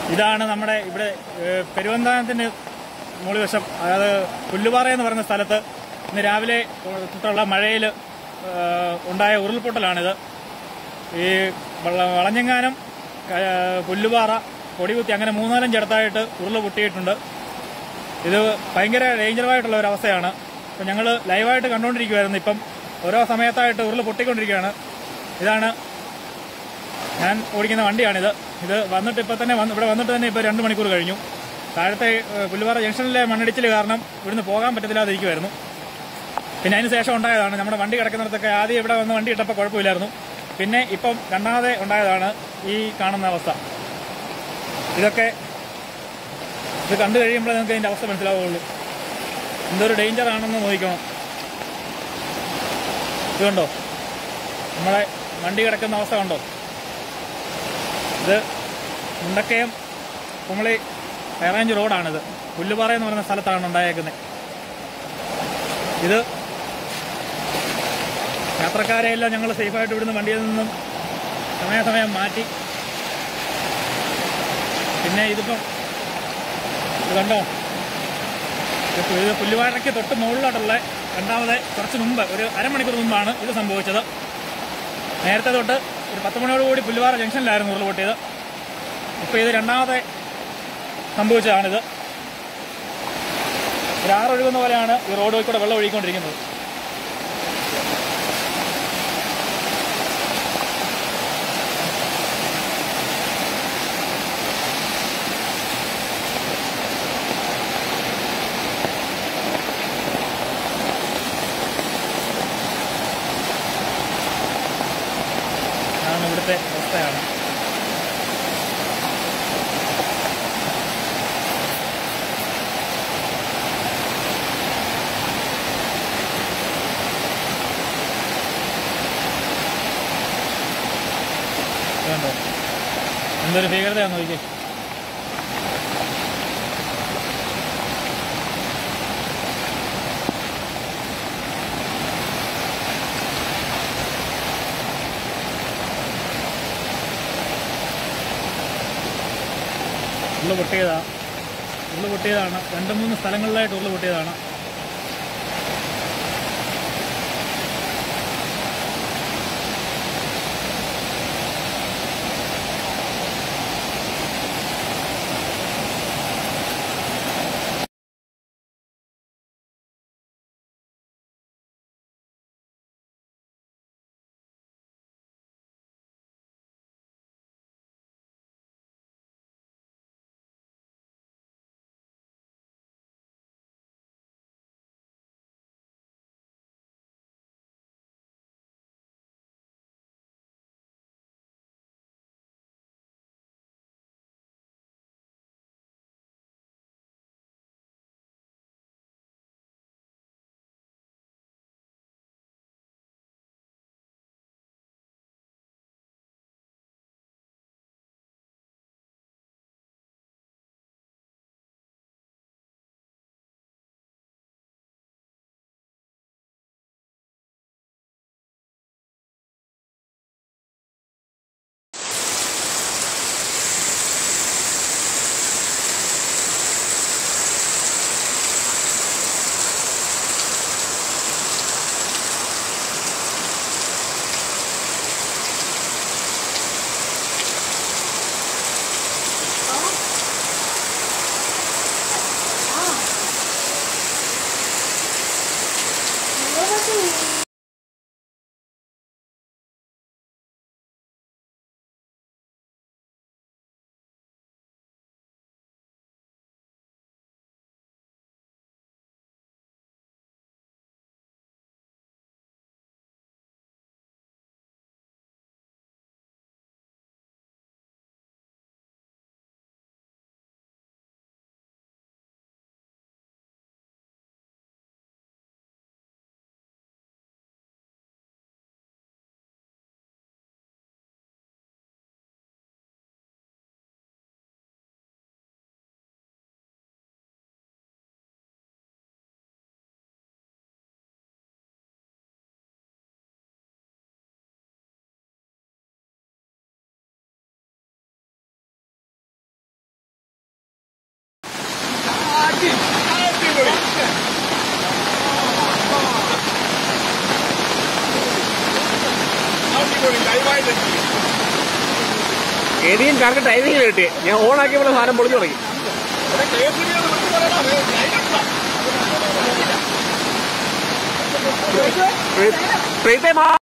ഇതാണ് നമ്മുടെ ഇവിടെ ഏഹ്, പെരുവന്താനത്തിന് മുകളിവശം അതായത് പുല്ലുപാറ എന്ന് പറയുന്ന സ്ഥലത്ത് ഇന്ന് രാവിലെ തൊട്ടുള്ള മഴയിൽ ഉണ്ടായ ഉരുൾപൊട്ടലാണിത് ഈ വള- വളഞ്ഞെങ്ങാനം ക- പുല്ലുപാറ കൊടികുത്തി അങ്ങനെ മൂന്നാലും ചേർത്തായിട്ട് ഉരുള് പൊട്ടിയിട്ടുണ്ട് ഇത് ഭയങ്കര ഡേഞ്ചറായിട്ടുള്ള ഒരു അവസ്ഥയാണ് ഇപ്പം ഞങ്ങൾ ലൈവായിട്ട് കണ്ടുകൊണ്ടിരിക്കുവായിരുന്നു ഇപ്പം ഓരോ സമയത്തായിട്ട് ഉരുള് പൊട്ടിക്കൊണ്ടിരിക്കുകയാണ് ഇതാണ് ഞാൻ ഓടിക്കുന്ന വണ്ടിയാണിത് ഇത് വന്നിട്ട് ഇപ്പം തന്നെ വന്ന് ഇവിടെ വന്നിട്ട് തന്നെ ഇപ്പോൾ രണ്ട് മണിക്കൂർ കഴിഞ്ഞു താഴത്തെ ഏഹ്, പുല്ലുപാറ ജംഗ്ഷനിലെ മണ്ണിടിച്ചിൽ കാരണം ഇവിടുന്ന് പോകാൻ പറ്റത്തില്ലാതിരിക്കുമായിരുന്നു പിന്നെ അതിന് ശേഷം ഉണ്ടായതാണ് നമ്മുടെ വണ്ടി കിടക്കുന്നിടത്തൊക്കെ ആദ്യം ഇവിടെ വന്ന് വണ്ടി ഇട്ടപ്പോൾ കുഴപ്പമില്ലായിരുന്നു പിന്നെ ഇപ്പം രണ്ടാമതെ ഉണ്ടായതാണ് ഈ കാണുന്ന അവസ്ഥ ഇതൊക്കെ ഇത് കണ്ടു കഴിയുമ്പോഴേ നിങ്ങൾക്ക് അതിന്റെ അവസ്ഥ മനസ്സിലാവുകയുള്ളൂ എന്തൊരു ഡേഞ്ചർ ആണെന്ന് നോക്കണം ഇത് കണ്ടോ നമ്മളെ വണ്ടി കിടക്കുന്ന അവസ്ഥ കണ്ടോ ഇത് മുണ്ടക്കയം കുമളി ഹൈറേഞ്ച് റോഡാണിത് പുല്ലുപാറ എന്ന് പറയുന്ന സ്ഥലത്താണ് ഉണ്ടായേക്കുന്നത് ഇത് യാത്രക്കാരെ എല്ലാം ഞങ്ങൾ സേഫായിട്ട് ഇവിടുന്ന് വണ്ടിയിൽ നിന്നും സമയാസമയം മാറ്റി പിന്നെ ഇതിപ്പം ഇത് കണ്ടോ ഇത് ഇത് പുല്ലുവാഴയ്ക്ക് തൊട്ട് മുകളിലോട്ടുള്ള രണ്ടാമത് കുറച്ച് മുമ്പ് ഒരു അരമണിക്കൂർ മുമ്പാണ് ഇത് സംഭവിച്ചത് നേരത്തെ തൊട്ട് ഒരു പത്ത് മണിയോടുകൂടി പുല്ലുവാറ ജംഗ്ഷനിലായിരുന്നു ഉരുൾ പൊട്ടിയത് ഇപ്പോൾ ഇത് രണ്ടാമത്തെ സംഭവിച്ചതാണിത് ഒരു ആറൊഴുകുന്ന പോലെയാണ് ഈ റോഡ് കൂടെ വെള്ളം ഒഴുകിക്കൊണ്ടിരിക്കുന്നത് അതാണ് ഇവിടുത്തെ അവസ്ഥയാണ് ഇത് കണ്ടോ എന്തൊരു ഭീകരതയാന്ന് നോക്കിയേ ഉള്ളു പൊട്ടിയതാ ഉള്ളു പൊട്ടിയതാണ് രണ്ട് മൂന്ന് സ്ഥലങ്ങളിലായിട്ട് ഉള്ളു പൊട്ടിയതാണ് ഏതെങ്കിലും കാർക്ക് ടൈമിംഗ് കിട്ടി ഞാൻ ഓൺ ആക്കിയപ്പോൾ സാധനം പൊളിഞ്ഞു തുടങ്ങി പ്രീത്തെ മാ